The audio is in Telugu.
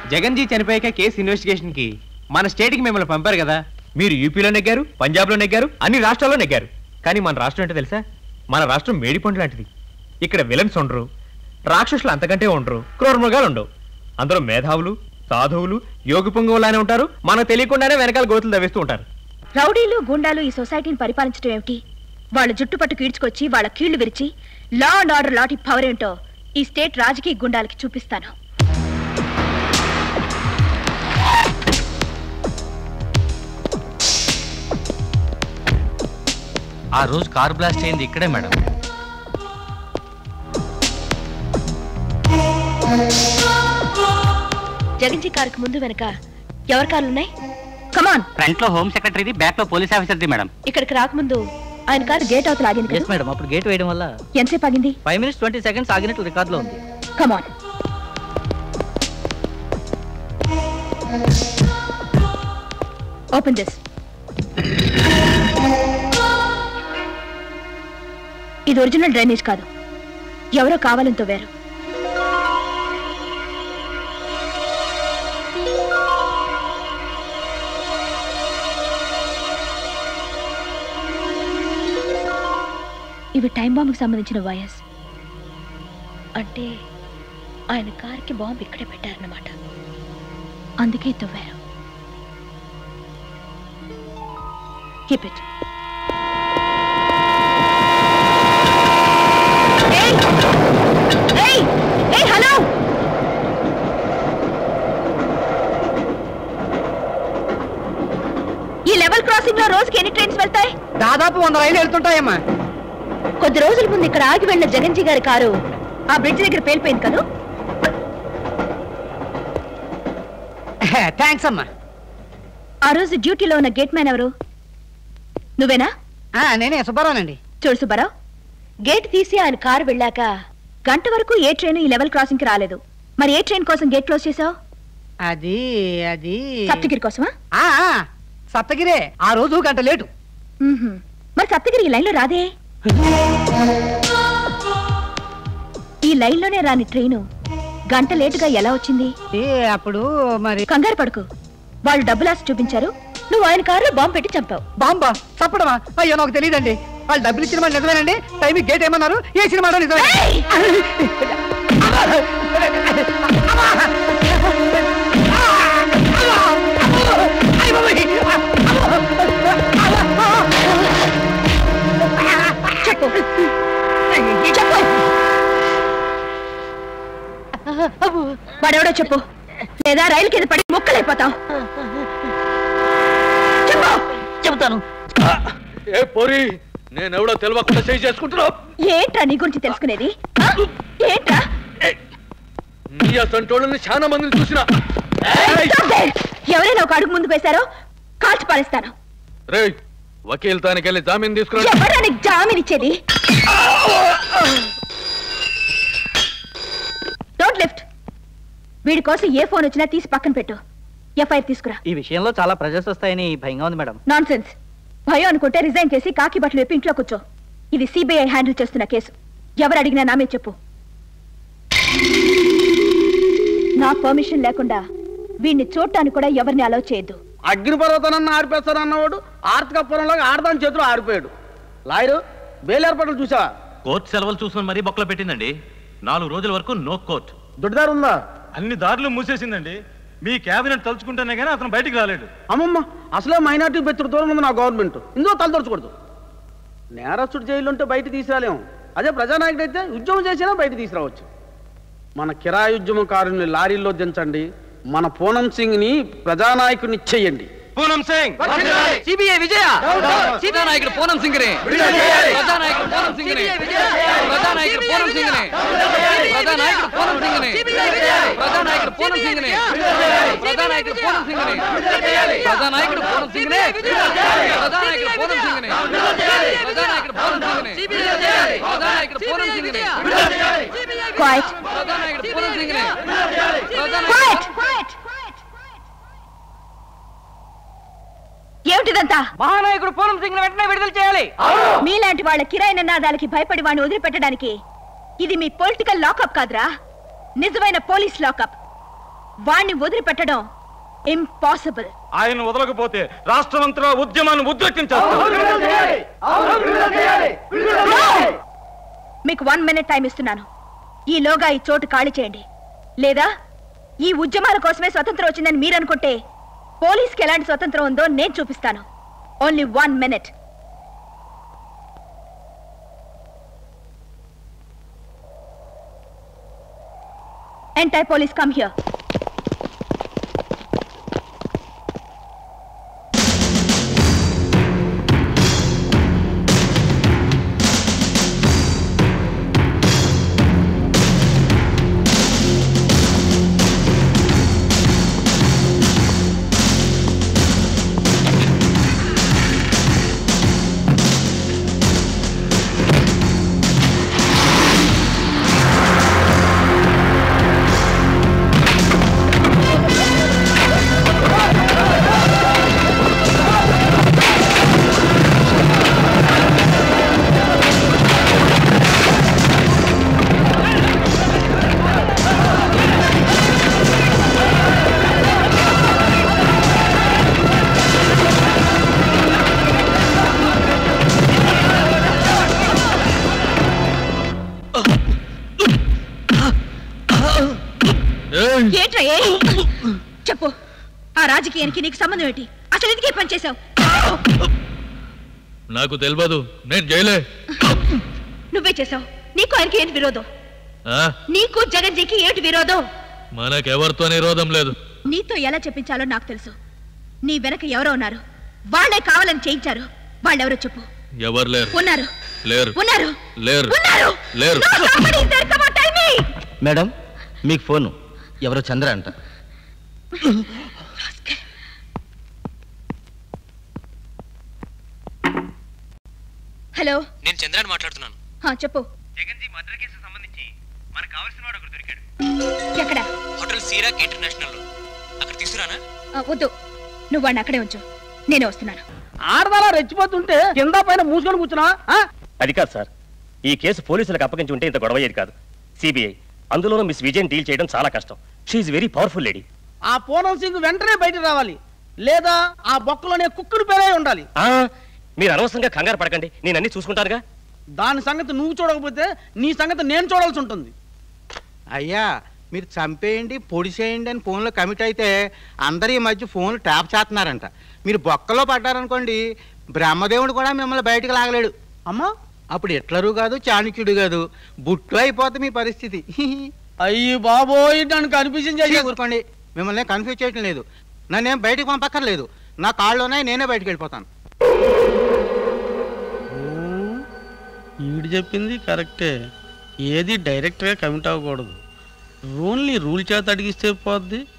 జగన్ జీ చనిపోయాక కేసు ఇన్వెస్టిగేషన్ కి మన స్టేట్ కి మిమ్మల్ని పంపారు కదా మీరు యూపీలో నెగ్గారు పంజాబ్ లో నెగ్గారు అన్ని రాష్ట్రాల్లో నెగ్గారు కానీ మన రాష్ట్రం ఏంటో తెలుసా మన రాష్ట్రం మేడిపండు లాంటిది ఇక్కడ విలన్స్ ఉండరు రాక్షసులు అంతకంటే ఉండరు క్రూర మృగాలు ఉండవు అందులో మేధావులు సాధువులు యోగి పొంగువులానే ఉంటారు మనకు తెలియకుండానే వెనకాల గోతులు తవ్వేస్తూ ఉంటారు రౌడీలు గుండాలు ఈ సొసైటీని పరిపాలించడం ఏమిటి వాళ్ళ జుట్టుపట్టు కీడ్చుకొచ్చి వాళ్ళ కీళ్లు విరిచి లా అండ్ ఆర్డర్ లాంటి పవర్ ఏంటో ఈ స్టేట్ రాజకీయ గుండాలకి చూపిస్తాను ఆ రోజు కార్ బ్లాస్ట్ అయింది ఇక్కడే మేడం జగన్జీ కారుకు ముందు వెనక ఎవరి కార్లు ఉన్నాయి కమాన్ ఫ్రంట్ లో హోమ్ సెక్రటరీది బ్యాక్ లో పోలీస్ ఆఫీసర్ది మేడం ఇక్కడికి రాకముందు ఆయన కారు గేట్ అవతల ఆగింది కదా మేడం అప్పుడు గేట్ వేయడం వల్ల ఎంతసేపు ఆగింది ఫైవ్ మినిట్స్ ట్వంటీ సెకండ్స్ ఆగినట్లు రికార్డులో ఉంది కమాన్ ఓపెన్ దిస్ ఇది ఒరిజినల్ డ్రైనేజ్ కాదు ఎవరో కావాలని తవ్వారు ఇవి టైం బాంబుకి సంబంధించిన వైర్స్ అంటే ఆయన కార్కి బాంబు ఇక్కడే పెట్టారన్నమాట అందుకే తవ్వారు కీప్ ఇట్ హలో ఈ లెవెల్ క్రాసింగ్ లో రోజుకి ఎన్ని ట్రైన్స్ వెళ్తాయి దాదాపు వంద రైలు వెళ్తుంటాయమ్మా కొద్ది రోజుల ముందు ఇక్కడ ఆగి వెళ్ళిన జగన్జీ గారి కారు ఆ బ్రిడ్జ్ దగ్గర పేలిపోయింది కదా థ్యాంక్స్ అమ్మా ఆ రోజు డ్యూటీలో ఉన్న గేట్ మ్యాన్ ఎవరు నువ్వేనా ఆ, నేనే సుబ్బారావునండి చూడు సుబ్బారావు గేట్ తీసి ఆయన కారు వెళ్ళాక గంట వరకు ఏ ట్రైన్ ఈ లెవెల్ క్రాసింగ్ కి రాలేదు మరి ఏ ట్రైన్ కోసం గేట్ క్లోజ్ చేసావు అది అది సప్తగిరి కోసమా ఆ, ఆ, సప్తగిరే ఆ రోజు గంట లేటు మ్మ్హ్మ్. మరి సప్తగిరి ఈ లైన్లో రాదే ఈ లైన్లోనే రాని ట్రైను గంట లేటుగా ఎలా వచ్చింది ఏ, అప్పుడు మరి కంగారు పడుకు వాళ్ళు డబ్బులాసి చూపించారు నువ్వు ఆయన కారులో బాంబు పెట్టి చంపావు బాంబా చప్పడమా అయ్యో నాకు తెలియదండి వాళ్ళు డబ్బులు ఇచ్చిన మాట నిజమేనండి టైం గేట్ ఏమన్నారు ఏ సినిమాలో నిజమే చెప్పు చెప్పు వాడెవడో చెప్పు లేదా రైలు కింద పడి ముక్కలైపోతావు చెప్పు చెబుతాను ఏ పోరి నేనెవడో తెలియకుండా చేయి చేసుకుంటున్నావు ఏంట్రా నీ గురించి తెలుసుకునేది ఆ? ఏంట్రా నీ అసంటోళ్ళని చాలా మందిని చూసిన Stop there! ఎవరైనా ఒక అడుగు ముందుకు వేశారో కాల్చి పారేస్తాను రే వకీల్ తానికి వెళ్ళి జామీన్ తీసుకురా ఎవరా నీకు జామీన్ ఇచ్చేది డోంట్ లిఫ్ట్ వీడి కోసం ఏ ఫోన్ వచ్చినా తీసి పక్కన పెట్టు ఎఫ్ఐఆర్ తీసుకురా ఈ విషయంలో చాలా ప్రెజర్స్ వస్తాయని భయంగా ఉంది మేడం నాన్ సెన్స్ భయం అనుకుంటే రిజైన్ చేసి కాకి బట్టలు వేపి ఇంట్లో కూర్చో ఇది సిబిఐ హ్యాండిల్ చేస్తున్న కేసు ఎవరు అడిగినా నామే చెప్పు నా పర్మిషన్ లేకుండా వీడిని చూడటానికి కూడా ఎవరిని అలౌ చేయొద్దు అగ్నిపర్వతనన్న ఆర్పేస్తానన్నవాడు ఆర్థిక పొలంలో ఆడదాని చేతిలో ఆరిపోయాడు లాయరు బెయిల్ ఏర్పాట్లు చూసావా కోర్టు సెలవులు చూసుకొని మరీ బొక్కలో పెట్టిందండి నాలుగు రోజుల వరకు నో కోర్ట్ దొడ్డిదారు ఉందా అన్ని దారులు మూసేసిందండి మీ క్యాబినెట్ తలుచుకుంటేనే కానీ అతను బయటికి రాలేడు అమ్మమ్మ అసలే మైనార్టీ బెత్తుడుతోనే ఉంది నా గవర్నమెంట్ ఇందులో తలదొరచకూడదు నేరస్తుడు జైలు ఉంటే బయట తీసుకురాలేము అదే ప్రజానాయకుడు అయితే ఉద్యమం చేసినా బయట తీసుకురావచ్చు మన కిరాయి ఉద్యమకారుని లారీల్లో దించండి మన పూనం సింగ్ ని ప్రజానాయకుడిని చెయ్యండి పూనం సింగ్ సిబిఐ విజయ సీతానాయకుడు పూనం సింగరే ప్రజానాయకుడు పూనం సింగరే ప్రజానాయకుడు పూనం సింగరే ప్రజానాయకుడు పూనం సింగరే ప్రజానాయకుడు పూనం సింగరే ప్రజానాయకుడు పూనం సింగరే ప్రజానాయకుడు పూనం సింగరే ప్రజానాయకుడు పూనం సింగరే ప్రజానాయకుడు పూనం సింగరే ప్రజానాయకుడు పూనం సింగరే క్వైట్ ప్రజానాయకుడు పూనం సింగరే క్వైట్ ఏమిటిదంతా మహానాయకుడు పూనం సింగ్ వెంటనే విడుదల చేయాలి మీలాంటి వాళ్ళ కిరాయి నినాదాలకి భయపడి వాడిని వదిలిపెట్టడానికి ఇది మీ పొలిటికల్ లాకప్ కాదురా నిజమైన పోలీస్ లాకప్ వాణ్ణి వదిలిపెట్టడం ఇంపాసిబుల్ ఆయన వదలకపోతే రాష్ట్రమంతటా ఉద్యమాన్ని ఉద్రేకించారు మీకు వన్ మినిట్ టైం ఇస్తున్నాను ఈలోగా ఈ చోటు ఖాళీ చేయండి లేదా ఈ ఉద్యమాల కోసమే స్వతంత్రం వచ్చిందని మీరు అనుకుంటే పోలీస్కి ఎలాంటి స్వతంత్రం ఉందో నేను చూపిస్తాను only one minute entire police come here ఏంట్రా ఏ? చెప్పు ఆ రాజకీయానికి నీకు సంబంధం ఏంటి అసలు ఎందుకే పని చేశావు నాకు తెలియదు నేను జైలే నువ్వే చేశావు నీకు ఆయనకి ఏంటి విరోధం ఆ, నీకు జగన్జీకి ఏంటి విరోధం మనకెవరితో నిరోధం లేదు నీతో ఎలా చెప్పించాలో నాకు తెలుసు నీ వెనక ఎవరో ఉన్నారు వాళ్ళే కావాలని చేయించారు వాళ్ళెవరో చెప్పు ఎవరు లేరు ఉన్నారు లేరు ఉన్నారు లేరు ఉన్నారు లేరు No, somebody is there. Come on, tell me. Madam మీకు ఫోను ఎవరో చంద్ర అంట హలో నేను చంద్రాన్ని మాట్లాడుతున్నాను హా, చెప్పు జగన్జీ మర్డర్ కేసు సంబంధించి మనకు కావాల్సిన వాడు ఒకరు దొరికాడు ఎక్కడ హోటల్ సీరాక్ ఇంటర్నేషనల్ లో అక్కడ తీసుకురానా ఆ, వద్దు నువ్వు వాడిని అక్కడే ఉంచు నేనే వస్తున్నాను ఆడదలా రెచ్చిపోతుంటే కింద పైన మూసుకొని కూర్చున్నా అది కాదు సార్ ఈ కేసు పోలీసులకు అప్పగించి ఉంటే ఇంత గొడవ అయ్యేది కాదు సిబిఐ అందులోనూ మిస్ విజయన్ డీల్ చేయడం చాలా కష్టం షీఈ్ వెరీ పవర్ఫుల్ లేడీ ఆ పూనం సింగ్ వెంటనే బయటకు రావాలి లేదా ఆ బొక్కలోనే కుక్కుడు పేరే ఉండాలి మీరు అనవసరంగా కంగారు పడకండి నేను అన్ని చూసుకుంటానుగా దాని సంగతి నువ్వు చూడకపోతే నీ సంగతి నేను చూడాల్సి ఉంటుంది అయ్యా మీరు చంపేయండి పొడిసేయండి అని ఫోన్లో కమిట్ అయితే అందరు ఈ మధ్య ఫోన్లు ట్యాప్ చేస్తున్నారంట మీరు బొక్కలో పడ్డారనుకోండి బ్రహ్మదేవుడు కూడా మిమ్మల్ని బయటకు లాగలేడు అమ్మా అప్పుడు హిట్లరు కాదు చాణక్యుడు కాదు బుట్టు అయిపోతుంది మీ పరిస్థితి అయ్యి బాబోయ్ నన్ను కన్ఫ్యూజన్ ఛీ, చేసి ఊరుకోండి మిమ్మల్ని కన్ఫ్యూజ్ చేయటం లేదు నన్నేం బయటకు పంపక్కర్లేదు నా కాళ్ళలోనే నేనే బయటకు వెళ్ళిపోతాను ఈడు చెప్పింది కరెక్టే ఏది డైరెక్ట్గా కమిట్ అవ్వకూడదు ఓన్లీ రూల్ చేత అడిగిస్తే పోద్ది